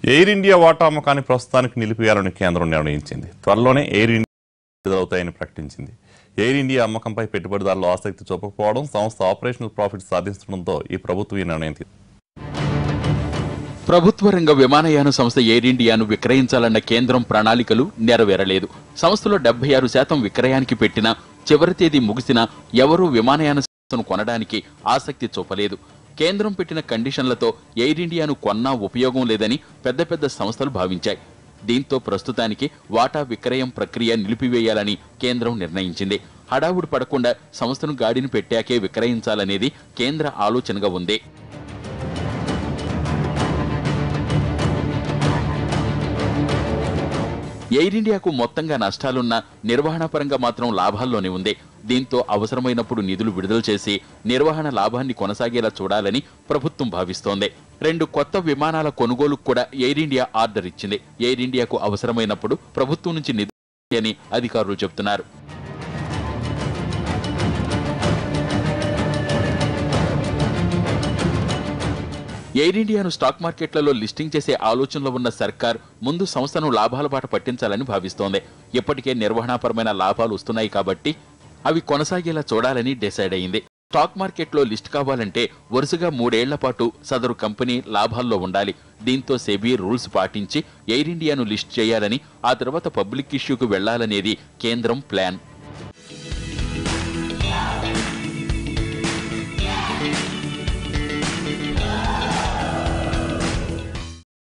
air India వాటా అమ్మకాన్ని ప్రస్తుతానికి నిలిపివేయాలని కేంద్రం నిర్ణయించింది త్వరలోనే ఎయిర్ ఇండియా విడుదలవుతాయని ప్రకటించింది ఎయిర్ ఇండియా అమ్మకంపై పెట్టుబడిదారులు ఆసక్తి చూపకపోవడం సంస్థ ఆపరేషనల్ ప్రాఫిట్ సాధిస్తుండటంతో ఈ ప్రభుత్వం ఈ నిర్ణయం తీసుకుంది ప్రభుత్వ రంగ విమానయాన సంస్థ ఎయిర్ ఇండియాను విక్రయించాలన్న కేంద్రం ప్రణాళికలు నెరవేరలేదు సంస్థలో డెబ్బై ఆరు శాతం విక్రయానికి పెట్టినా చివరి తేదీ ముగిసినా ఎవరూ విమానయాన సంస్థను కొనడానికి ఆసక్తి చూపలేదు కేంద్రం పెట్టిన కండిషన్లతో ఎయిర్ ఇండియాను కొన్నా ఉపయోగం లేదని పెద్ద పెద్ద సంస్థలు భావించాయి దీంతో ప్రస్తుతానికి వాటా విక్రయం ప్రక్రియ నిలిపివేయాలని కేంద్రం నిర్ణయించింది హడావుడి పడకుండా సంస్థను గాడిని పెట్టాకే విక్రయించాలనేది కేంద్ర ఆలోచనగా ఉంది ఎయిర్ ఇండియాకు మొత్తంగా నష్టాలున్నా నిర్వహణ పరంగా మాత్రం లాభాల్లోనే ఉంది దీంతో అవసరమైనప్పుడు నిధులు విడుదల చేసి నిర్వహణ లాభాన్ని కొనసాగేలా చూడాలని ప్రభుత్వం భావిస్తోంది రెండు కొత్త విమానాల కొనుగోలుకు కూడా ఎయిర్ ఇండియా ఆర్డర్ ఇచ్చింది ఎయిర్ ఇండియాకు అవసరమైనప్పుడు ప్రభుత్వం నుంచి నిధులు అని అధికారులు చెబుతున్నారు ఎయిర్ ఇండియాను స్టాక్ మార్కెట్లలో లిస్టింగ్ చేసే ఆలోచనలో ఉన్న సర్కార్ ముందు సంస్థను లాభాల బాట పట్టించాలని భావిస్తోంది ఇప్పటికే నిర్వహణాపరమైన లాభాలు వస్తున్నాయి కాబట్టి అవి కొనసాగేలా చూడాలని డిసైడ్ అయింది స్టాక్ మార్కెట్లో లిస్ట్ కావాలంటే వరుసగా మూడేళ్ల పాటు సదరు కంపెనీ లాభాల్లో ఉండాలి దీంతో సెబీ రూల్స్ పాటించి ఎయిర్ ఇండియాను లిస్ట్ చేయాలని ఆ తర్వాత పబ్లిక్ ఇష్యూకు వెళ్లాలనేది కేంద్రం ప్లాన్